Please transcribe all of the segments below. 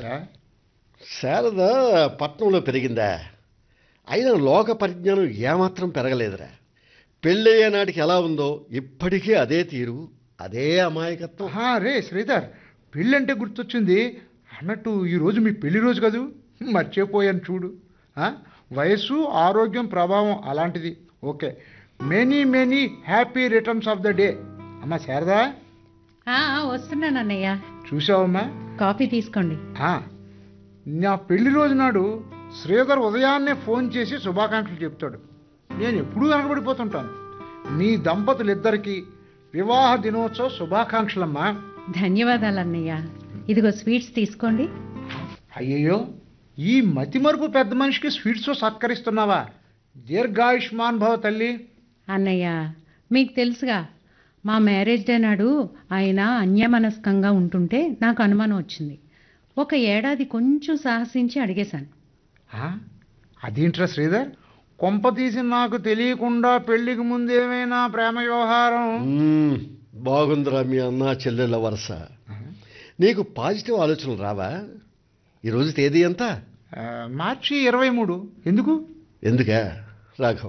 ఏమిట్రా శారద పట్నంలో పెరిగిందా అయినా లోక పరిజ్ఞానం ఏమాత్రం పెరగలేదురా పెళ్ళయ్యే నాటికి ఎలా ఉందో ఇప్పటికీ అదే తీరు అదే అమాయకత్వం ఆహా, రే శ్రీధర్ పెళ్ళంటే గుర్తొచ్చింది అన్నట్టు ఈరోజు మీ పెళ్లి రోజు కదూ మర్చిపోయాను చూడు ఆ, వయస్సు ఆరోగ్యం ప్రభావం అలాంటిది okay many many happy returns of the day అమ్మా శారదా ఆ, ఆ, వస్తున్నాను అన్నయ్య చూసావమ్మా కాఫీ తీసుకోండి ఆ, నా పెళ్లి రోజు నాడు శ్రీధర్ ఉదయాన్నే ఫోన్ చేసి శుభాకాంక్షలు చెప్తాడు నేను ఎప్పుడూ వెనకబడిపోతుంటాను మీ దంపతులిద్దరికీ వివాహ దినోత్సవ శుభాకాంక్షలమ్మా ధన్యవాదాలు అన్నయ్య ఇదిగో స్వీట్స్ తీసుకోండి అయ్యయ్యో ఈ మతిమరుపు పెద్ద మనిషికి స్వీట్స్ సత్కరిస్తున్నావా దీర్ఘాయుష్మాన్ భవ తల్లి అన్నయ్య మీకు తెలుసుగా మా మ్యారేజ్ డే నాడు ఆయన అన్యమనస్కంగా ఉంటుంటే నాకు అనుమానం వచ్చింది ఒక ఏడాది కొంచెం సాహసించి అడిగేశాను ఆ? అదేంట్రా శ్రీధర్ కొంప తీసి నాకు తెలియకుండా పెళ్లికి ముందేమైనా ప్రేమ వ్యవహారం మ్మ్, బాగుందిరా మీ అన్న చెల్లెళ్ళ వరుస నీకు పాజిటివ్ ఆలోచనలు రావా ఈరోజు తేదీ ఎంత ఆ, మార్చి ఇరవై మూడు ఎందుకు ఎందుకా రాఘవ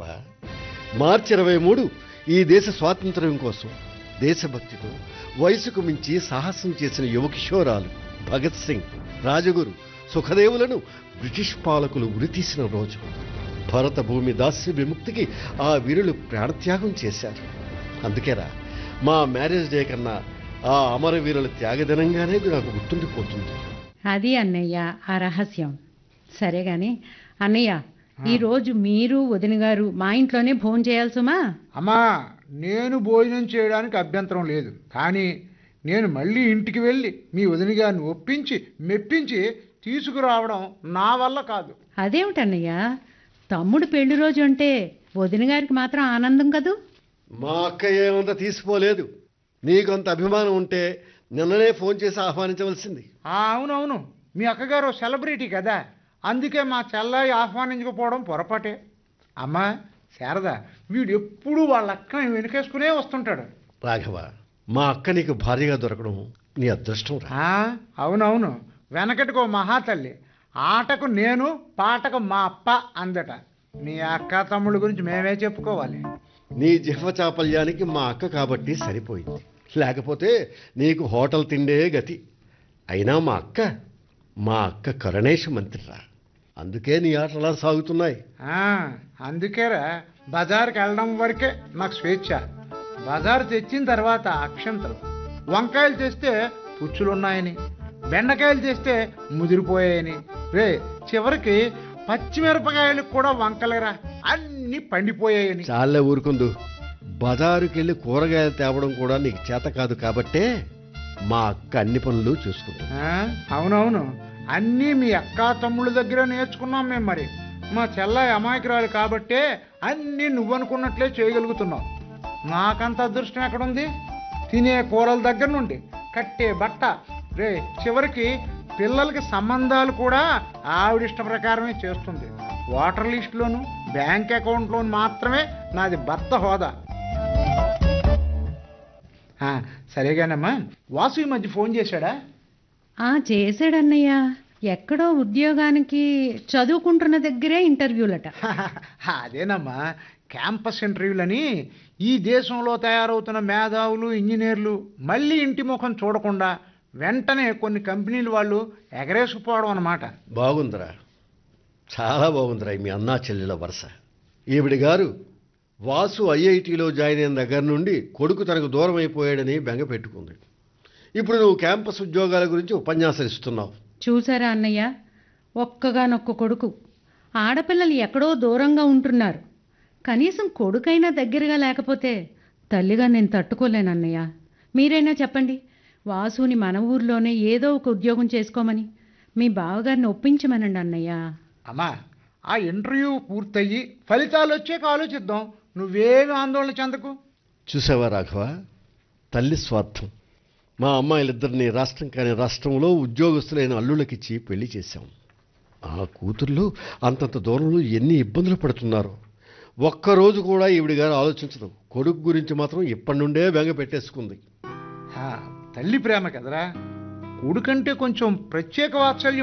మార్చి ఇరవై మూడు ఈ దేశ స్వాతంత్ర్యం కోసం దేశభక్తితో వయసుకు మించి సాహసం చేసిన యువకిషోరాలు భగత్ సింగ్ రాజగురు సుఖదేవులను బ్రిటిష్ పాలకులు ఉరితీసిన రోజు భరత భూమి దాస్య విముక్తికి ఆ వీరులు ప్రాణత్యాగం చేశారు అందుకేరా మా మ్యారేజ్ డే కన్నా ఆ అమరవీరుల త్యాగదినంగానే నాకు గుర్తుండిపోతుంది అది అన్నయ్య ఆ రహస్యం సరే గాని అన్నయ్య ఈరోజు మీరు వదిన గారు మా ఇంట్లోనే భోజనం చేయాలి సుమా అమ్మా నేను భోజనం చేయడానికి అభ్యంతరం లేదు కానీ నేను మళ్ళీ ఇంటికి వెళ్ళి మీ వదిన గారిని ఒప్పించి మెప్పించి తీసుకురావడం నా వల్ల కాదు అదేమిటన్నయ్య తమ్ముడు పెళ్లి రోజు అంటే వదిన గారికి మాత్రం ఆనందం కదూ మా అక్క ఏమంత తీసిపోలేదు నీకు అంత అభిమానం ఉంటే నిన్ననే ఫోన్ చేసి ఆహ్వానించవలసింది ఆ, అవునవును మీ అక్కగారు సెలబ్రిటీ కదా అందుకే మా చెల్లాయి ఆహ్వానించకపోవడం పొరపాటే అమ్మా శారద వీడు ఎప్పుడూ వాళ్ళ అక్కని వెనుకేసుకునే వస్తుంటాడు రాఘవ మా అక్క నీకు భార్యగా దొరకడం నీ అదృష్టం రా ఆ, అవునవును వెనకటికో మహాతల్లి ఆటకు నేను పాటకు మా అప్ప అందట మీ అక్క తమ్ముళ్ళ గురించి మేమే చెప్పుకోవాలి నీ జిహ్వ చాపల్యానికి మా అక్క కాబట్టి సరిపోయింది లేకపోతే నీకు హోటల్ తిండే గతి అయినా మా అక్క మా అక్క కరుణేష్ మంత్రిరా అందుకే నీ ఆటలా సాగుతున్నాయి ఆ, అందుకేరా బజార్కి వెళ్ళడం వరకే నాకు స్వేచ్ఛ బజారు తెచ్చిన తర్వాత అక్షంతలు వంకాయలు తెస్తే పుచ్చులున్నాయని బెండకాయలు తెస్తే ముదిరిపోయాయని రే చివరికి పచ్చిమిరపకాయలకు కూడా వంకలేరా అన్నీ పండిపోయాయని చాలే ఊరుకుందు బజారుకి వెళ్ళి కూరగాయలు తేవడం కూడా నీకు చేత కాదు కాబట్టే మా అక్క అన్ని పనులు చూసుకుంటుంది ఆ, అవునవును అన్నీ మీ అక్క తమ్ముళ్ళ దగ్గర నేర్చుకున్నాం మేము మరి మా చెల్లాయి అమాయకురాలు కాబట్టే అన్నీ నువ్వనుకున్నట్లే చేయగలుగుతున్నావు నాకంత అదృష్టం ఎక్కడుంది తినే కూరల దగ్గర నుండి కట్టే బట్ట రే చివరికి పిల్లలకి సంబంధాలు కూడా ఆవిడ ఇష్ట ప్రకారమే చేస్తుంది వాటర్ లిస్టులోను బ్యాంక్ అకౌంట్లోను మాత్రమే నాది భర్త హోదా ఆ, సరేగానమ్మా వాసు ఈ మధ్య ఫోన్ చేశాడా ఆ చేశాడన్నయ్య ఎక్కడో ఉద్యోగానికి చదువుకుంటున్న దగ్గరే ఇంటర్వ్యూలట అదేనమ్మా క్యాంపస్ ఇంటర్వ్యూలని ఈ దేశంలో తయారవుతున్న మేధావులు ఇంజనీర్లు మళ్ళీ ఇంటి ముఖం చూడకుండా వెంటనే కొన్ని కంపెనీలు వాళ్ళు ఎగరేసుకుపోవడం అన్నమాట బాగుందిరా చాలా బాగుందిరా ఈ మీ అన్నా చెల్లెల వరుస ఈవిడి గారు వాసు ఐఐటిలో జాయిన్ అయిన దగ్గర నుండి కొడుకు తనకు దూరం అయిపోయాడని బెంగ పెట్టుకుంది ఇప్పుడు నువ్వు క్యాంపస్ ఉద్యోగాల గురించి ఉపన్యాసం ఇస్తున్నావు చూసారా అన్నయ్య ఒక్కగానొక్క కొడుకు ఆడపిల్లలు ఎక్కడో దూరంగా ఉంటున్నారు కనీసం కొడుకైనా దగ్గరగా లేకపోతే తల్లిగా నేను తట్టుకోలేను అన్నయ్య మీరైనా చెప్పండి వాసుని మన ఊర్లోనే ఏదో ఒక ఉద్యోగం చేసుకోమని మీ బావగారిని ఒప్పించమనండి అన్నయ్య అమ్మా ఆ ఇంటర్వ్యూ పూర్తయ్యి ఫలితాలు వచ్చాక ఆలోచిద్దాం నువ్వేమి ఆందోళన చెందకు చూసావా రాఘవ తల్లి స్వార్థం మా అమ్మాయిలిద్దరిని రాష్ట్రం కాని రాష్ట్రంలో ఉద్యోగస్తులైన అల్లుళ్ళకిచ్చి పెళ్లి చేశాం ఆ కూతుర్లు అంతంత దూరంలో ఎన్ని ఇబ్బందులు పడుతున్నారో ఒక్కరోజు కూడా ఈవిడి గారు ఆలోచించదు కొడుకు గురించి మాత్రం ఇప్పటి నుండే బెంగ పెట్టేసుకుంది ఆ, తల్లి ప్రేమ కదరా కొడుకంటే కొంచెం ప్రత్యేక వాత్సల్యం